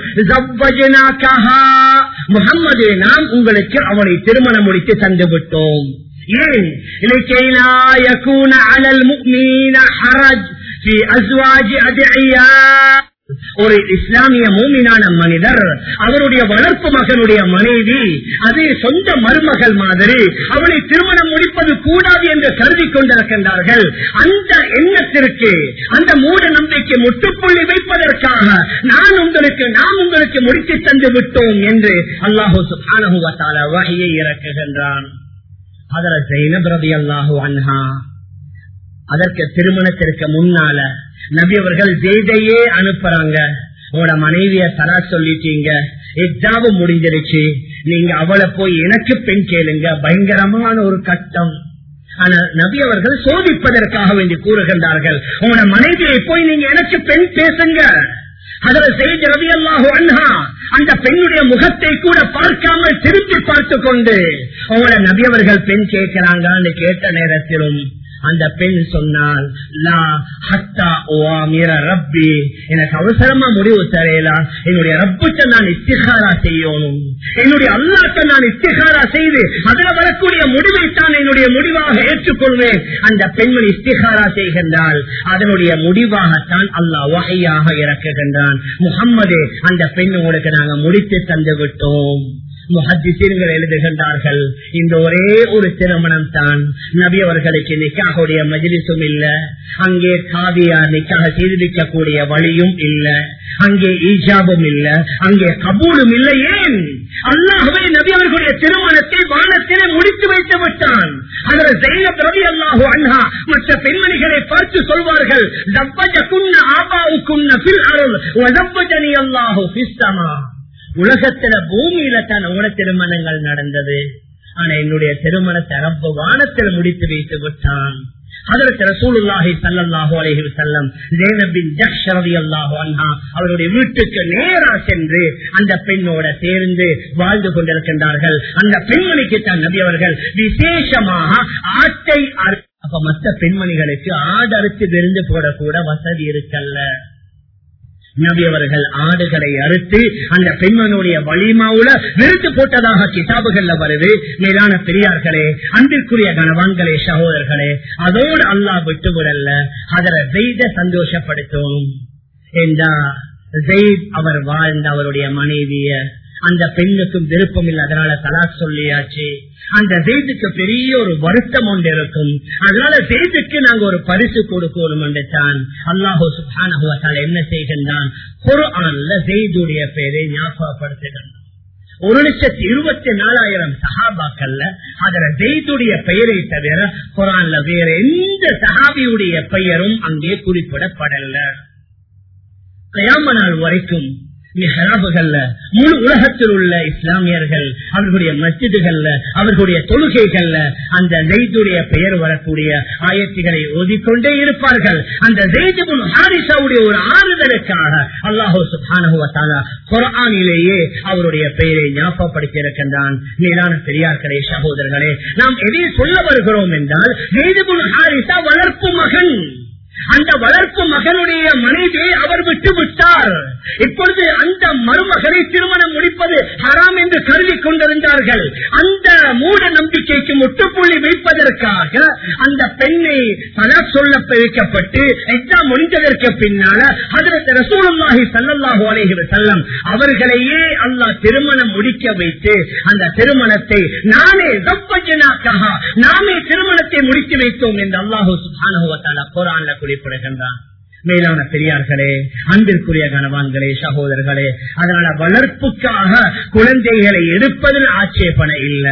முகம்மது நாம் உங்களுக்கு அவனை திருமணம் முடித்து தந்து விட்டோம் ஏன் இலக்கையிலாயக்கூன அலல் முக்மீன ஹரஜ் في أزواج أدعياء ஒரு இஸ்லாமிய மூமினான மனிதர் அவருடைய வளர்ப்பு மகனுடைய மனைவி அதே சொந்த மருமகள் மாதிரி அவளை திருமணம் முடிப்பது கூடாது என்று கருதி கொண்டிருக்கின்றார்கள் அந்த எண்ணத்திற்கு அந்த மூட நம்பிக்கை முற்றுப்புள்ளி வைப்பதற்காக நான் உங்களுக்கு நாம் உங்களுக்கு முடித்து தந்து விட்டோம் என்று அல்லாஹூ சுபானகுவத்தால வகையை இறக்குகின்றான் அதர ஜெயினப் ரதி அல்லாஹூ அன்ஹா அதற்கு திருமணத்திற்கு முன்னால நபி அவர்கள் ஜெய்தையே அனுப்புறாங்க உங்களோட மனைவிய தரா சொல்லிட்டீங்க எக்ஸாமும் முடிஞ்சிருச்சு நீங்க அவளை போய் எனக்கு பெண் கேளுங்க பயங்கரமான ஒரு கட்டம் ஆனா நபி அவர்கள் சோதிப்பதற்காக வேண்டி கூறுகின்றார்கள் உங்களோட மனைவியை போய் நீங்க எனக்கு பெண் பேசுங்க அதில் செய்தி ரவி அல்லாஹு அண்ணா அந்த பெண்ணுடைய முகத்தை கூட பார்க்காமல் திருப்பி பார்த்து கொண்டு உங்களோட நபி அவர்கள் பெண் கேட்கிறாங்கன்னு கேட்ட நேரத்திலும் அந்த பெண் சொன்னால் லா ஹத்தா ஓமிர ரப்பி எனக்கு அவசரமா முடிவு தரையலாம் என்னுடைய ரப்புக்கு நான் இத்திகாரா செய்யணும் என்னுடைய அல்லாட்ட நான் இத்திகாரா செய்து அதுல வரக்கூடிய முடிவை தான் என்னுடைய முடிவாக ஏற்றுக்கொள்வேன் அந்த பெண்மணி இஸ்திகாரா செய்கின்றால் அதனுடைய முடிவாகத்தான் அல்லாஹ் வகையாக இறக்குகின்றான் முகம்மதே அந்த பெண் உங்களுக்கு நாங்க முடித்து தந்து விட்டோம் முஹத்திசீன்கள் எழுதுகின்றார்கள் இந்த ஒரே ஒரு திருமணம் தான் நபி அவர்களுக்கு நிக்காகுடைய மஜிலிசும் இல்ல அங்கே காவியா நிக்காக செய்திருக்கக்கூடிய வழியும் இல்ல அங்கே ஈஜாபும் இல்ல அங்கே கபூலும் இல்லை ஏன் அல்லாஹுவே நபி அவர்களுடைய திருமணத்தை வானத்திலே முடித்து வைத்து விட்டான் அதில் ஜெயினப் ரவி அல்லாஹு அண்ணா மற்ற பெண்மணிகளை பார்த்து சொல்வார்கள் தப்பஜகுன்ன ஆபாவுக்குன்ன பில் அருள் வதப்பஜனி அல்லாஹு பிஸ்தமா உலகத்துல பூமியில தான் உங்களோட திருமணங்கள் நடந்தது ஆனா என்னுடைய திருமணத்தை ரப்ப வானத்தில் முடித்து வைத்து விட்டான் அதற்கு ரசூலுல்லாஹி ஸல்லல்லாஹு அலைஹி வஸல்லம் ஜெய்னப் பின் ஜஹ்ஷ் ரலியல்லாஹு அன்ஹா அவருடைய வீட்டுக்கு நேரா சென்று அந்த பெண்ணோட சேர்ந்து வாழ்ந்து கொண்டிருக்கின்றார்கள் அந்த பெண்மணிக்கு தான் நபி அவர்கள் விசேஷமாக ஆட்டை அறு- அப்ப மற்ற பெண்மணிகளுக்கு ஆடு அறுத்து விருந்து போடக்கூட வசதி இருக்கல்ல நபி அவர்கள் ஆடுகளை அறுத்து அந்த பெண்மனுடைய வலிமாவுல விருத்து போட்டதாக கிதாபுகள்ல வருது மேலான பெரியார்களே அன்பிற்குரிய கணவான்களே சகோதரர்களே அதோடு அல்லாஹ் விட்டு விடல அதர செய்த சந்தோஷப்படுத்தும் என்றா ஜெயித் அவர் வாழ்ந்த அவருடைய மனைவிய அந்த பெண்ணுக்கும் விருப்பம் இல்லை அதனால தலாக் சொல்லியாச்சு அந்த ஜெய்துக்கு பெரிய ஒரு வருத்தம் ஒன்று இருக்கும் அதனால ஜெய்துக்கு நாங்க ஒரு பரிசு கொடுக்கணும் என்று தான் அல்லாஹோ சுபான என்ன செய்கின்றான் குர்ஆன்ல ஜெய்துடைய பெயரை ஞாபகப்படுத்துகின்றான் ஒரு லட்சத்தி இருபத்தி நாலாயிரம் சஹாபாக்கள்ல அதுல ஜெய்துடைய பெயரை தவிர குரான்ல வேற எந்த சஹாபியுடைய பெயரும் அங்கே குறிப்பிடப்படல கயாம நாள் வரைக்கும் மிஹராபுகள்ல முழு உலகத்தில் உள்ள இஸ்லாமியர்கள் அவர்களுடைய மஸ்ஜிதுகள்ல அவர்களுடைய தொழுகைகள்ல அந்த ஜெய்துடைய பெயர் வரக்கூடிய ஆயத்துகளை ஓதிக்கொண்டே இருப்பார்கள் அந்த ஜெய்துபுன் ஹாரிசாவுடைய ஒரு ஆறுதலுக்காக அல்லாஹோ சுபானுவத்தாலா குரானிலேயே அவருடைய பெயரை ஞாபகப்படுத்தி இருக்கின்றான் மேலான பெரியார்களே சகோதரர்களே நாம் எதை சொல்ல வருகிறோம் என்றால் ஜெய்துபுன் ஹாரிசா வளர்ப்பு மகன் அந்த வளர்ப்பு மகனுடைய மனைவியை அவர் விட்டு விட்டார் இப்பொழுது அந்த மருமகனை திருமணம் முடிப்பது ஹராம் என்று கருதி கொண்டிருந்தார்கள் அந்த மூட நம்பிக்கைக்கு முட்டுப்புள்ளி வைப்பதற்காக அந்த பெண்ணை பல சொல்ல வைக்கப்பட்டு எக்ஸாம் முடிந்ததற்கு பின்னால அதற்கு ரசூலுல்லாஹி ஸல்லல்லாஹு அலைஹி வஸல்லம் அவர்களையே அல்லாஹ் திருமணம் முடிக்க வைத்து அந்த திருமணத்தை நானே தப்பஜனாக்காக நாமே திருமணத்தை முடித்து வைத்தோம் என்று அல்லாஹு சுப்ஹானஹு வ தஆலா குர்ஆன்ல குறிப்பிடுகின்றான் மேலான பெரியார்களே அன்பிற்குரிய கணவான்களே சகோதரர்களே அதனால வளர்ப்புக்காக குழந்தைகளை எடுப்பதில் ஆட்சேபனை இல்ல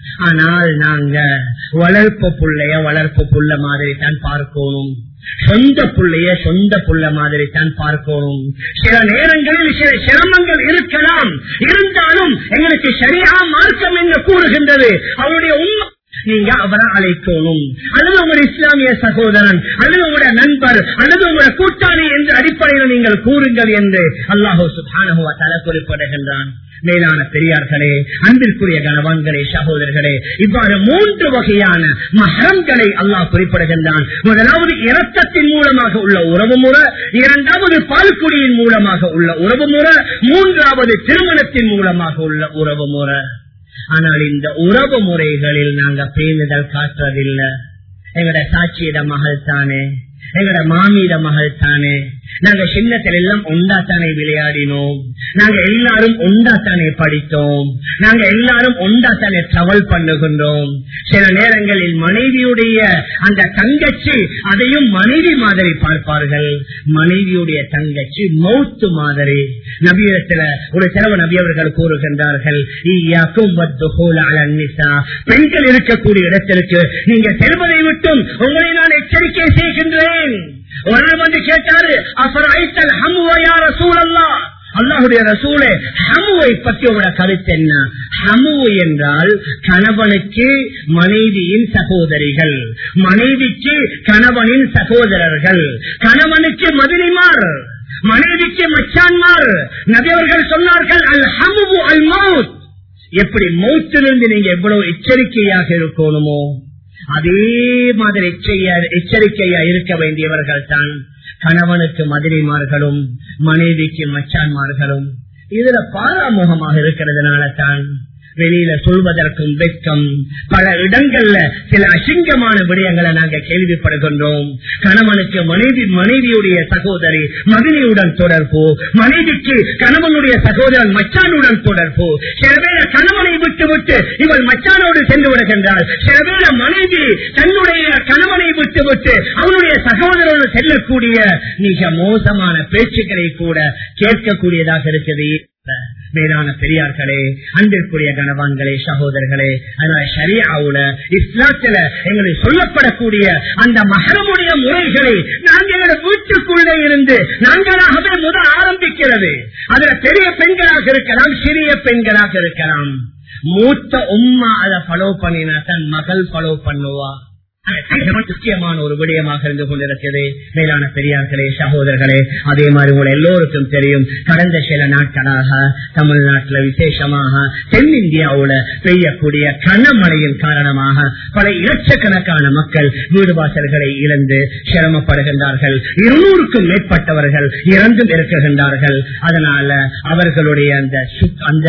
ஆனால் நாங்க வளர்ப்பு புள்ளைய வளர்ப்பு புள்ள மாதிரி தான் பார்க்கணும் சொந்த புள்ளைய சொந்த புள்ள மாதிரி தான் பார்க்கணும் சில நேரங்களில் சில சிரமங்கள் இருக்கலாம் இருந்தாலும் எங்களுக்கு சரியா மார்க்கம் என்று கூறுகின்றது அவருடைய உண்மை நீங்க அவரை அழைக்கணும் அல்லது உங்களுடைய இஸ்லாமிய சகோதரன் அல்லது உங்களுடைய நண்பர் அல்லது உங்களுடைய கூட்டாளி என்ற அடிப்படையில் நீங்கள் கூறுங்கள் என்று அல்லாஹூ சுபானுவ தலை குறிப்பிடுகின்றான் மேலான பெரியார்களே அன்பிற்குரிய கணவான்களே சகோதரர்களே இவ்வாறு மூன்று வகையான மகரங்களை அல்லாஹ் குறிப்பிடுகின்றான் முதலாவது இரத்தத்தின் மூலமாக உள்ள உறவு முறை இரண்டாவது பால்குடியின் மூலமாக உள்ள உறவு முறை மூன்றாவது திருமணத்தின் மூலமாக உள்ள உறவு முறை ஆனால் இந்த உறவு முறைகளில் நாங்க பேணுதல் காட்டுறதில்லை எங்கட சாட்சியிட மகள் தானே எங்கட மாமியிட மகள் தானே நாங்க சின்னத்தில் எல்லாம் ஒண்டாத்தானே விளையாடினோம் நாங்க எல்லாரும் ஒண்டாத்தானே படித்தோம் நாங்க எல்லாரும் ஒண்டாத்தானே டிராவல் பண்ணுகின்றோம் சில நேரங்களில் மனைவியுடைய அந்த தங்கச்சி அதையும் மனைவி மாதிரி பார்ப்பார்கள் மனைவியுடைய தங்கச்சி மௌத்து மாதிரி நபியிடத்துல ஒரு சிறவு நபி அவர்கள் கூறுகின்றார்கள் ஈயாக்கும் வத்துஹூல் அலன் நிசா. பெண்கள் இருக்கக்கூடிய இடத்திற்கு நீங்க செல்வதை விட்டும் உங்களை நான் எச்சரிக்கை செய்கின்றேன் ஒரு வந்து கேட்டாரு அப்புறம் ஐத்தல் ஹம்வயா ரசூலல்லா அல்லாஹுடைய ரசூலே ஹமுவை பற்றி உங்களோட கருத்து என்ன ஹமு என்றால் கணவனுக்கு மனைவியின் சகோதரிகள் மனைவிக்கு கணவனின் சகோதரர்கள் கணவனுக்கு மதினிமார் மனைவிக்கு மச்சான்மார் நபியவர்கள் சொன்னார்கள் அல் ஹமு அல் மவுத் எப்படி மௌத்திலிருந்து நீங்க எவ்வளவு எச்சரிக்கையாக இருக்கணுமோ அதே மாதிரி எச்சரிக்கையா இருக்க வேண்டியவர்கள் தான் கணவனுக்கு மதுரைமார்களும் மனைவிக்கு மச்சான்மார்களும் இதுல பாராமுகமாக இருக்கிறதுனால தான் வெளியில சொல்வதற்கும் வெட்கம் பல இடங்கள்ல சில அசிங்கமான விடயங்களை நாங்க கேள்விப்படுகின்றோம் கணவனுக்கு மனைவி மனைவியுடைய சகோதரி மகிழியுடன் தொடர்பு மனைவிக்கு கணவனுடைய சகோதரன் மச்சானுடன் தொடர்பு சில பேர கணவனை விட்டு விட்டு இவள் மச்சானோடு சென்று விடுகின்றாள் சில பேர மனைவி தன்னுடைய கணவனை விட்டு விட்டு அவனுடைய சகோதரோடு செல்லக்கூடிய மிக மோசமான பேச்சுக்களை கூட கேட்கக்கூடியதாக இருக்குது மேலான பெரியார்களே அன்பிற்குரிய கணவான்களே சகோதரர்களே அதனால ஷரியாவுல இஸ்லாத்துல எங்களுக்கு சொல்லப்படக்கூடிய அந்த மகரமுடைய முறைகளை நாங்கள் எங்களோட வீட்டுக்குள்ளே இருந்து நாங்களாகவே முதல் ஆரம்பிக்கிறது அதுல பெரிய பெண்களாக இருக்கலாம் சிறிய பெண்களாக இருக்கலாம் மூத்த உம்மா அதை ஃபாலோ பண்ணினா தன் மகள் ஃபாலோ பண்ணுவா முக்கியமான ஒரு விடயமாக இருந்து கொண்டிருக்கிறது மேலான பெரியார்களே சகோதரர்களே அதே மாதிரி உங்களை எல்லோருக்கும் தெரியும் கடந்த சில நாட்களாக தமிழ்நாட்டில் விசேஷமாக தென்னிந்தியாவுல பெய்யக்கூடிய கனமழையின் காரணமாக பல இலட்சக்கணக்கான மக்கள் வீடு வாசல்களை இழந்து சிரமப்படுகின்றார்கள் இருநூறுக்கும் மேற்பட்டவர்கள் இறந்தும் இருக்குகின்றார்கள் அதனால அவர்களுடைய அந்த அந்த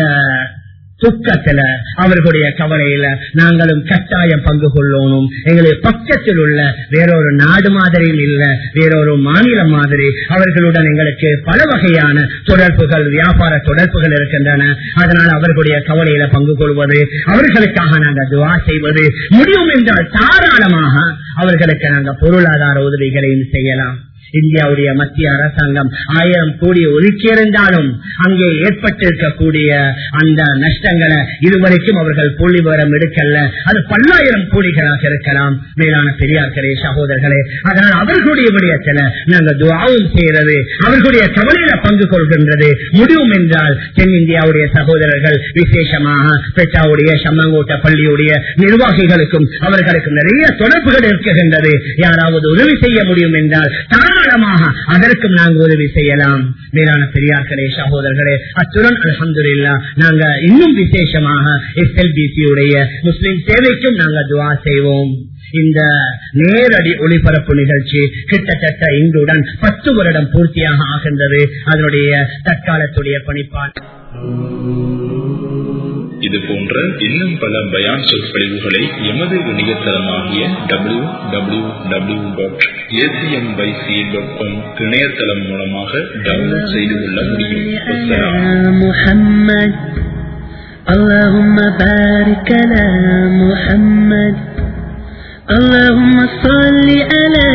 துக்கத்துல அவர்களுடைய கவலையில நாங்களும் கட்டாயம் பங்கு கொள்ளணும் எங்களுக்கு பக்கத்தில் உள்ள வேறொரு நாடு மாதிரியில் இல்ல வேறொரு மாநிலம் மாதிரி அவர்களுடன் எங்களுக்கு பல வகையான தொடர்புகள் வியாபார தொடர்புகள் இருக்கின்றன அதனால் அவர்களுடைய கவலையில பங்கு கொள்வது அவர்களுக்காக நாங்கள் துவா செய்வது முடியும் என்றால் தாராளமாக அவர்களுக்கு நாங்கள் பொருளாதார உதவிகளையும் செய்யலாம் இந்தியாவுடைய மத்திய அரசாங்கம் ஆயிரம் கோடி ஒதுக்கியிருந்தாலும் அங்கே ஏற்பட்டிருக்கக்கூடிய அந்த நஷ்டங்களை இதுவரைக்கும் அவர்கள் புள்ளி விவரம் எடுக்கல அது பல்லாயிரம் கோடிகளாக இருக்கலாம் மேலான பெரியார்களே சகோதரர்களே அதனால் அவர்களுடைய விடயத்தில் நாங்கள் துவாவும் செய்யறது அவர்களுடைய கவலையில பங்கு கொள்கின்றது முடிவும் என்றால் தென்னிந்தியாவுடைய சகோதரர்கள் விசேஷமாக பெட்டாவுடைய சம்மங்கோட்ட பள்ளியுடைய நிர்வாகிகளுக்கும் அவர்களுக்கு நிறைய தொடர்புகள் இருக்கின்றது யாராவது உதவி செய்ய முடியும் என்றால் தாராளமாக அதற்கும் நாங்கள் உதவி செய்யலாம் மேலான பெரியார்களே சகோதரர்களே அத்துடன் அலமதுல்லா நாங்க இன்னும் விசேஷமாக எஸ்எல்பிசி உடைய முஸ்லிம் சேவைக்கும் நாங்கள் துவா செய்வோம் இந்த நேரடி ஒளிபரப்பு நிகழ்ச்சி கிட்டத்தட்ட இன்றுடன் பத்து வருடம் பூர்த்தியாக ஆகின்றது அதனுடைய தற்காலத்துடைய பணிப்பான் இது போன்ற இன்னும் பல பயான் சொற்பொழிவுகளை எமது இணையதளமாகிய W W W dot ACM பைசி டாட் காம் இணையதளம் மூலமாக டவுன்லோட் செய்து கொள்ள முடியும் محمد اللهم بارك على محمد اللهم صل على